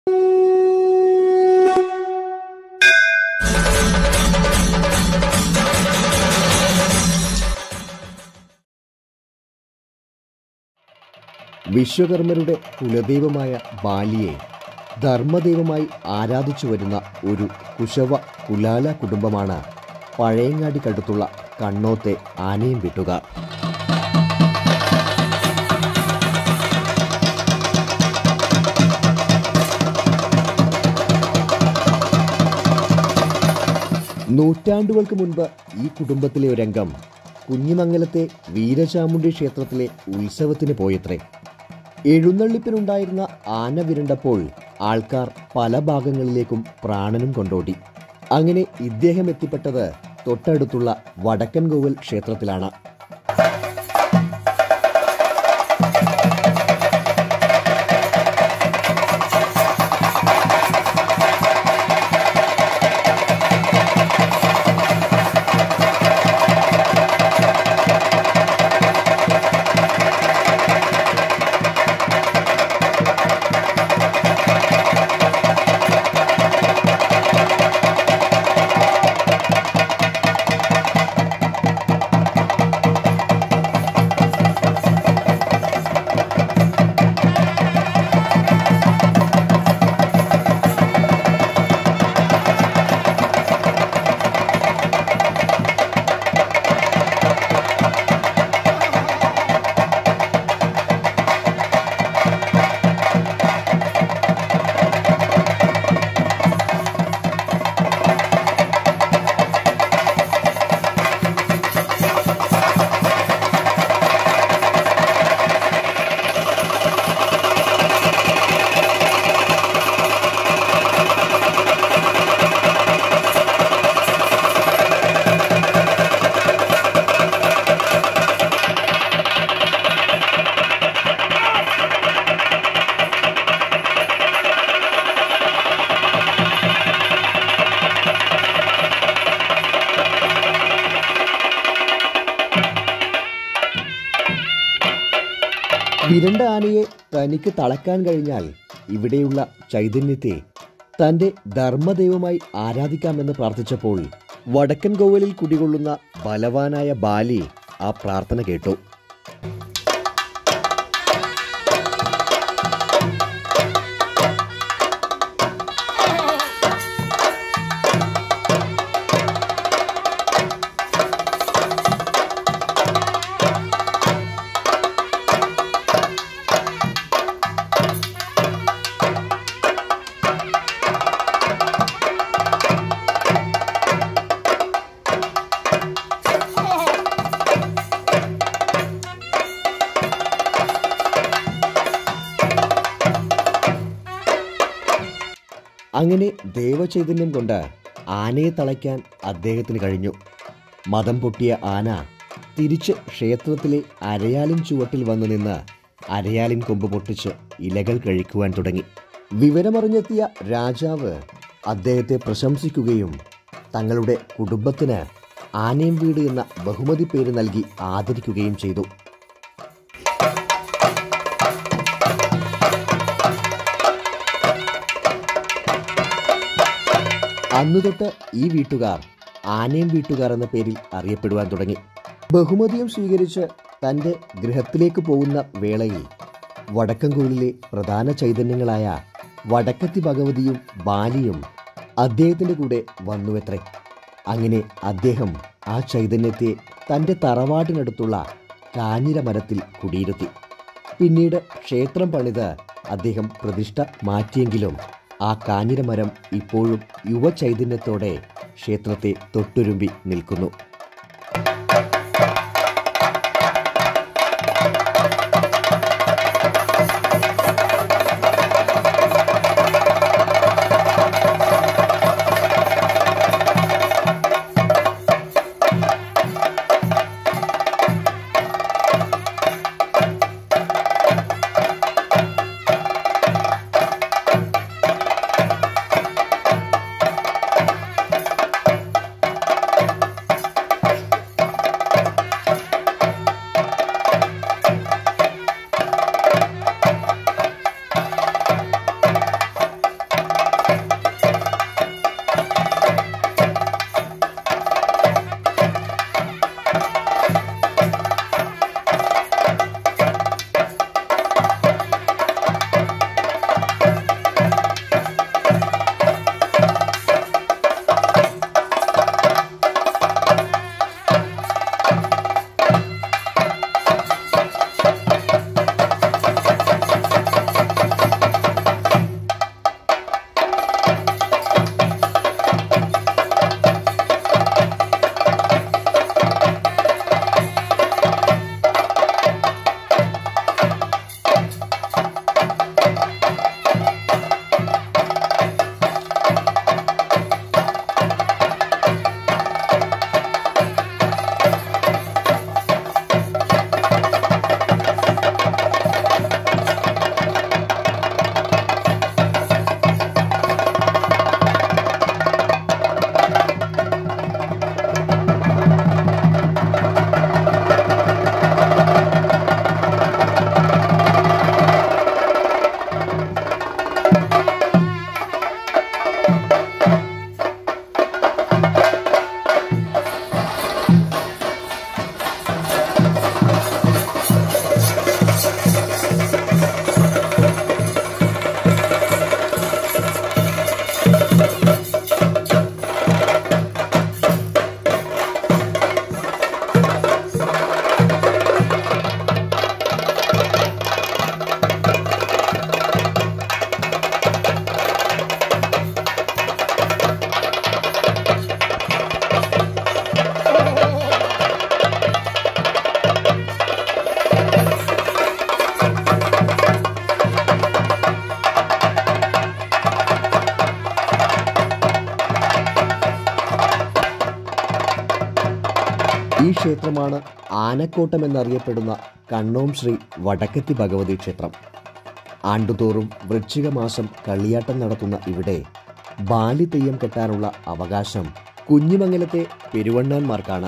വിശ്വകർമ്മരുടെ കുലദൈവമായ ബാലിയെ ധർമ്മദൈവമായി ആരാധിച്ചു വരുന്ന ഒരു കുശവ കുലാല കുടുംബമാണ് പഴയങ്ങാടിക്കടുത്തുള്ള കണ്ണോത്തെ ആനയും വിട്ടുകാർ നൂറ്റാണ്ടുകൾക്ക് മുൻപ് ഈ കുടുംബത്തിലെ ഒരംഗം കുഞ്ഞിമംഗലത്തെ വീരചാമുണ്ഡി ക്ഷേത്രത്തിലെ ഉത്സവത്തിന് പോയത്രേ എഴുന്നള്ളിപ്പിനുണ്ടായിരുന്ന ആന വിരണ്ടപ്പോൾ ആൾക്കാർ പല ഭാഗങ്ങളിലേക്കും പ്രാണനും കൊണ്ടോടി അങ്ങനെ ഇദ്ദേഹം എത്തിപ്പെട്ടത് തൊട്ടടുത്തുള്ള വടക്കൻകോവൽ ക്ഷേത്രത്തിലാണ് വിരണ്ട ആനയെ തനിക്ക് തളക്കാൻ കഴിഞ്ഞാൽ ഇവിടെയുള്ള ചൈതന്യത്തെ തന്റെ ധർമ്മദൈവമായി ആരാധിക്കാമെന്ന് പ്രാർത്ഥിച്ചപ്പോൾ വടക്കൻ കോവലിൽ കുടികൊള്ളുന്ന ബലവാനായ ബാലി ആ പ്രാർത്ഥന കേട്ടു അങ്ങനെ ദേവചൈതന്യം കൊണ്ട് ആനയെ തളയ്ക്കാൻ അദ്ദേഹത്തിന് കഴിഞ്ഞു മതം പൊട്ടിയ ആന തിരിച്ച് ക്ഷേത്രത്തിലെ അരയാലിൻ ചുവട്ടിൽ വന്നു നിന്ന് അരയാലിൻ കൊമ്പ് പൊട്ടിച്ച് ഇലകൾ കഴിക്കുവാൻ തുടങ്ങി വിവരമറിഞ്ഞെത്തിയ രാജാവ് അദ്ദേഹത്തെ പ്രശംസിക്കുകയും തങ്ങളുടെ കുടുംബത്തിന് ആനയും വീട് എന്ന ബഹുമതി പേര് നൽകി ആദരിക്കുകയും ചെയ്തു അന്നു തൊട്ട് ഈ വീട്ടുകാർ ആനയും വീട്ടുകാർ എന്ന പേരിൽ അറിയപ്പെടുവാൻ തുടങ്ങി ബഹുമതിയും സ്വീകരിച്ച് തൻ്റെ ഗൃഹത്തിലേക്ക് പോകുന്ന വേളയിൽ വടക്കൻകോവിലിലെ പ്രധാന ചൈതന്യങ്ങളായ വടക്കത്തി ഭഗവതിയും ബാലിയും അദ്ദേഹത്തിൻ്റെ കൂടെ വന്നുവത്രേ അങ്ങനെ അദ്ദേഹം ആ ചൈതന്യത്തെ തൻ്റെ തറവാട്ടിനടുത്തുള്ള കാഞ്ഞിര മരത്തിൽ കുടിയിരുത്തി പിന്നീട് ക്ഷേത്രം പണിത് അദ്ദേഹം പ്രതിഷ്ഠ മാറ്റിയെങ്കിലും ആ കാഞ്ഞിരമരം ഇപ്പോഴും യുവചൈതന്യത്തോടെ ക്ഷേത്രത്തെ തൊട്ടുരുമ്പി നിൽക്കുന്നു ക്ഷേത്രമാണ് ആനക്കോട്ടം എന്നറിയപ്പെടുന്ന കണ്ണോം ശ്രീ വടക്കത്തി ഭഗവതി ക്ഷേത്രം ആണ്ടുതോറും വൃശ്ചിക മാസം കളിയാട്ടം നടത്തുന്ന ഇവിടെ ബാലി തെയ്യം കെട്ടാനുള്ള അവകാശം കുഞ്ഞിമംഗലത്തെ പെരുവണ്ണാന്മാർക്കാണ്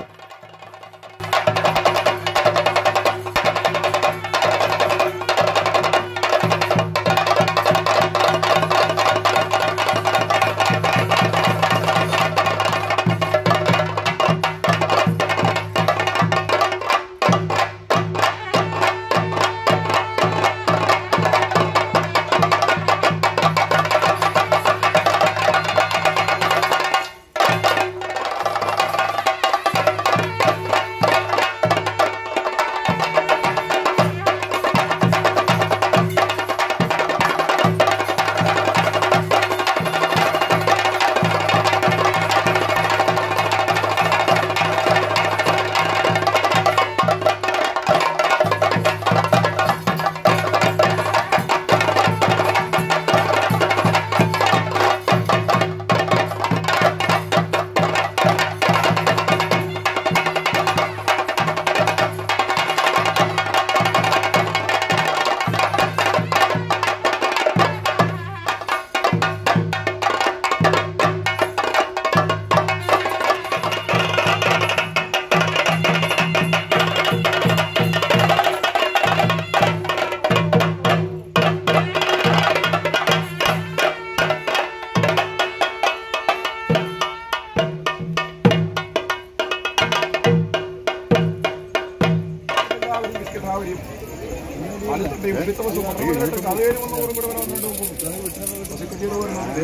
എല്ലാവരും ബിസ്ക്കറ്റാവരും അടുത്തുണ്ടെയും ഉരുത്തവസും പത്രങ്ങളിലും കഥയിലും ഒന്നും കൂടെ വരാനുണ്ട് സെക്രട്ടറിയുടെ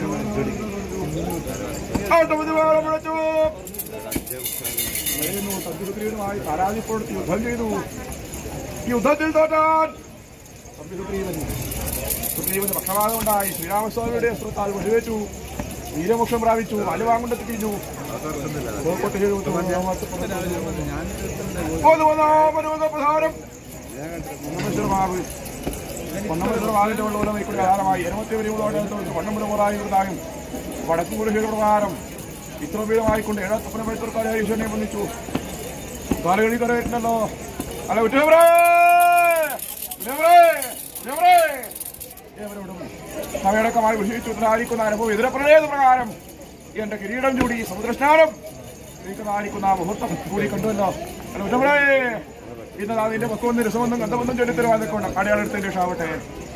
വിളിച്ചു തദ്ദേശപ്രിയനുമായി പരാജയപ്പെടുത്തി യുദ്ധം ചെയ്തു ഈ യുദ്ധത്തിൽ തോറ്റാൻ തദ്ദേശപ്രിയൻ സുഗ്രീവന് പക്ഷപാതമുണ്ടായി ശ്രീരാമസ്വാമിയുടെ അസ്ത്രത്താൽ വെടിവെച്ചു വീരമോക്ഷം പ്രാപിച്ചു മലവാങ്കുണ്ടത്തിൽ തിരിഞ്ഞു കോഴിക്കോട്ട് പ്രധാനം പൊന്നമശ്വരമാവ് പൊന്നമശ്വരമാവിന്റെ വെള്ളം ഇക്കൂടെ ആധാരമായി എരുമത്തി വരികളോടെ പൊന്നമ്പല പോറായി വൃതായും വടക്കുകൂടി പ്രകാരം ഇത്രപീഠമായിക്കൊണ്ട് ഏഴാത്തപ്പന പഴുത്തർക്കാരെ ഈശ്വരനെ വന്നിച്ചു കാലുകളി കറയിട്ടുണ്ടല്ലോ അല്ല വിട്ടവരേ സമയടക്കമായി വിഷയിച്ചു ഉത്തരായിരിക്കുന്ന അനുഭവം എതിരപ്രേത പ്രകാരം എന്റെ കിരീടം ചൂടി സമുദ്രസ്നാനം നീക്കുന്നതായിരിക്കുന്ന ആ മുഹൂർത്തം കൂടി കണ്ടുവല്ലോ അല്ല ഉറ്റവരേ ഇന്ന് അതിന്റെ പക്വൊന്നും രസമൊന്നും ഗന്ധമൊന്നും ചൊല്ലിത്തരുവാതൊക്കെ ഉണ്ട് അടയാളെടുത്തതിന്റെ ഷാവട്ടെ